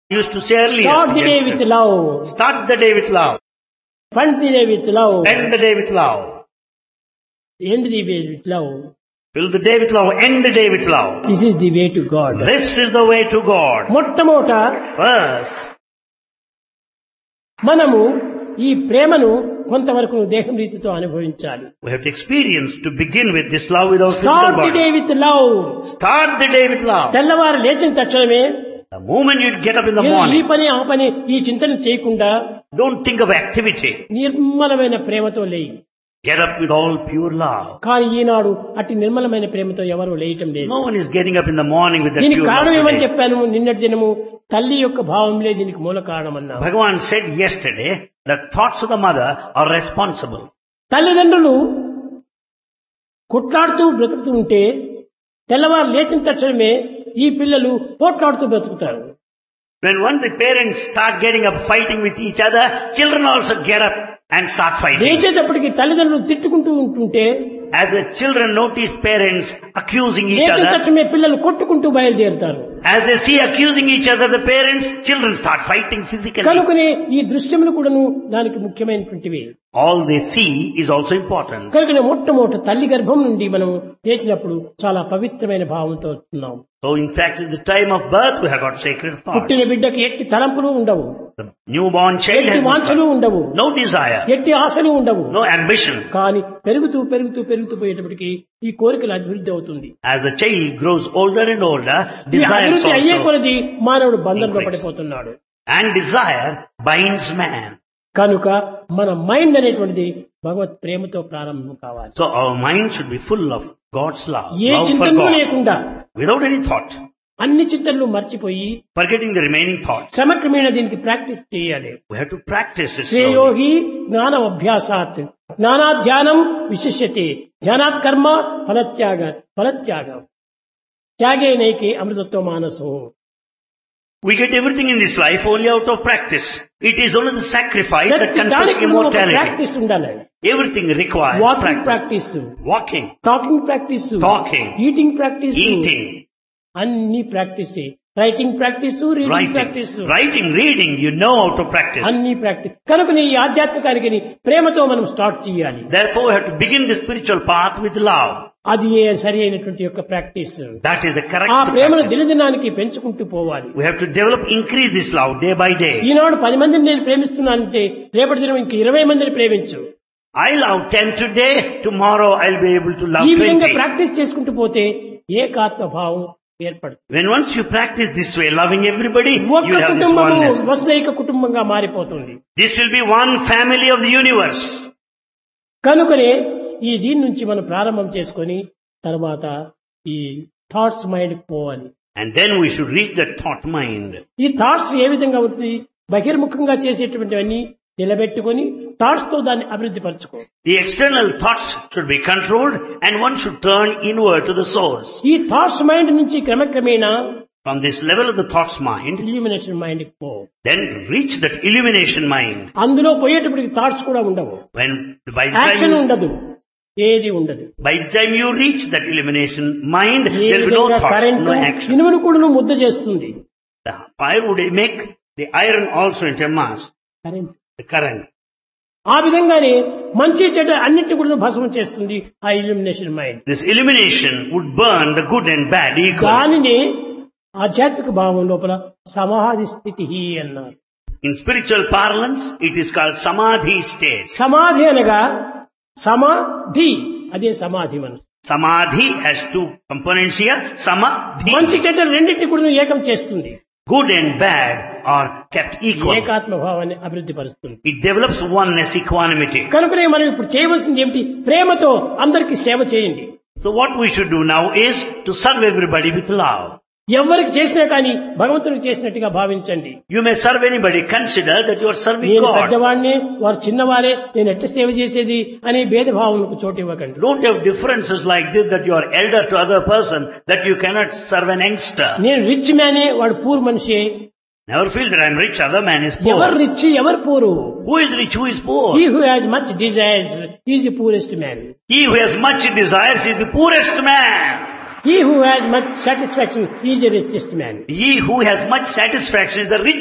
used to say earlier. Start the to day youngsters. with love. Start the day with love. Fund the day with love. End the day with love. End the day with love. Fill the day with love. End the day with love. This is the way to God. This is the way to God. మొట్టమొదట First, మనము ఈ ప్రేమను కొంతవరకు దేహం రీతితో అనుభవించాలి we have to experience to begin with this love without start physical the day body. With love Start the day with love. తెల్లవారు లేచిన తక్షణమే The moment you get up in the ఏదో ఈ morning, పని ఆ పని ఈ చింతన చేయకుండా don't think of activity. నిర్మలమైన ప్రేమతో లేయి Get up with all pure love. కానీ ఈనాడు అట్టి నిర్మలమైన ప్రేమతో ఎవరు లేయటం లేదు No one is getting up in the morning with that దీనికి pure కారణం love ఏమని today. చెప్పాను నిన్నటి దినము తల్లి యొక్క భావంలే దీనికి మూల కారణం అన్నా Bhagavan said yesterday that thoughts of the mother are responsible. తల్లిదండ్రులు కొట్లాడుతూ బ్రతుకుతూ ఉంటే తెల్లవారు లేచిన తక్షణమే ఈ పిల్లలు పోట్లాడుతూ బ్రతుకుతారు When once the parents start getting up fighting with each other, children also get up and start fighting. లేచేటప్పటికి తల్లిదండ్రులు తిట్టుకుంటూ ఉంటుంటే As the children notice parents accusing each లేచిన other, తక్షణమే పిల్లలు కొట్టుకుంటూ బయలుదేరుతారు as they see accusing each other, the parents, children start fighting physically. కనుకనే ఈ దృశ్యములు కూడాను దానికి ముఖ్యమైనటువంటివి All they see is also important. కనుకనే మొట్టమొదట తల్లి గర్భం నుండి మనం లేచినప్పుడు చాలా పవిత్రమైన భావంతో వస్తున్నాం So in fact, at the time of birth, we have got sacred thoughts. పుట్టిన బిడ్డకి ఎట్టి తలంపులు ఉండవు The newborn child ఎట్టి has వాంఛలు ఉండవు no desire, ఎట్టి ఆశలు ఉండవు no ambition. కానీ పెరుగుతూ పెరుగుతూ పెరుగుతూ పోయేటప్పటికి ఈ కోరికలు అభివృద్ధి అవుతుంది As the child grows older and older, ఈ desires అభివృద్ధి అయ్యే also, కొలది మానవుడు బంధంలో increase. పడిపోతున్నాడు and desire binds man. కనుక మన మైండ్ అనేటువంటిది భగవత్ ప్రేమతో ప్రారంభం కావాలి So our mind should be full of God's love, A love for చింతనలు God, లేకుండా without any thought, అన్ని చింతనలు మర్చిపోయి forgetting the remaining thoughts. క్రమక్రమేణ దీనికి ప్రాక్టీస్ చేయాలి We have to practice this శ్రేయో slowly. హి జ్ఞానం అభ్యాసాత్ జ్ఞానాధ్యానం విశిష్యతే ధ్యానాత్ కర్మ ఫలత్యాగ ఫలత్యాగం త్యాగే నైకి అమృతత్వ మానసం We get everything in this life only out of practice. It is only the sacrifice that ప్రతి confers దానికి ఒక immortality. ప్రాక్టీస్ ఉండాలి Everything requires walking practice. Practice Walking, talking practice Talking. Eating practice eating, అన్ని practice writing practice reading practice writing, writing, reading, you know how to practice. అన్ని practice కనుక ఈ ఆధ్యాత్మికానికి ప్రేమతో మనం స్టార్ట్ చేయాలి Therefore, we have to begin the spiritual path with love. అది ఏ సరి అయినటువంటి యొక్క practice That is the correct ఆ ప్రేమను practice. దినదినానికి పెంచుకుంటూ పోవాలి We have to develop, increase this love day by day. ఈనాడు పది మందిని నేను ప్రేమిస్తున్నానంటే రేపటి దినం ఇంక ఇరవై మందిని ప్రేమించు I love 10 today, tomorrow I'll be able to love ఈ విధంగా 20. ప్రాక్టీస్ చేసుకుంటూ పోతే ఏకాత్మ భావం ఏర్పడుతుంది When once you practice this way, loving everybody, ఒక్క you have this కుటుంబము oneness. వసుదైక కుటుంబంగా మారిపోతుంది This will be one family of the universe. కనుకనే ఈ దీని నుంచి మనం ప్రారంభం చేసుకొని తర్వాత ఈ థాట్స్ మైండ్ పోవాలి And then we should reach that thought mind. ఈ థాట్స్ ఏ విధంగా అవుతుంది బహిర్ముఖంగా చేసేటువంటివన్నీ నిలబెట్టుకొని థాట్స్ తో దాన్ని అభివృద్ధి పరచుకో The external thoughts should be controlled and one should turn inward to the source. ఈ థాట్స్ మైండ్ నుంచి క్రమక్రమేణా From this level of the thoughts mind, illumination mind పో then reach that illumination mind. అందులో పోయేటప్పటికి thoughts కూడా ఉండవు When by the action time you, ఉండదు ఏది ఉండదు by the time you reach that illumination mind, ఏ there will be no విధంగా thoughts, current no action. ఇనుమును కూడా ముద్ద చేస్తుంది The fire would make the iron also into a mass, current the current. ఆ విధంగానే మంచి చెడ్డ అన్నింటి కూడా భస్మం చేస్తుంది ఆ illumination mind This illumination would burn the good and bad equally. దానిని ఆధ్యాత్మిక భావం లోపల సమాధి స్థితి అన్నారు In spiritual parlance, it is called samadhi state. సమాధి అనగా సమాధి అదే సమాధి మనం Samadhi has two components here. Samadhi. మంచి చెడ్డ రెండింటి కూడా ఏకం చేస్తుంది Good and bad are kept equal. ఏకాత్మ భావాన్ని అభివృద్ధి పరుస్తుంది It develops oneness, equanimity. కనుకనే మనం ఇప్పుడు చేయవలసింది ఏమిటి ప్రేమతో అందరికి సేవ చేయండి So what we should do now is to serve everybody with love. ఎవరికి చేసినా కానీ భగవంతునికి చేసినట్టుగా భావించండి You may serve anybody. Consider that you are serving నేను God. పెద్దవాడిని వారు చిన్నవారే నేను ఎట్ట సేవ చేసేది అనే భేదభావనకు చోటు ఇవ్వకండి Don't have differences like this that you are elder to other person, that you cannot serve an youngster. నేను రిచ్ మ్యానే వాడు పూర్ మనిషి Never feel that I am rich, other man is ఎవరు poor. రిచ్ ఎవరు poor Who is rich, who is poor? He who has much desires is the poorest man He who has much desires is the poorest man. He who has much satisfaction is the richest man He who has much satisfaction is the rich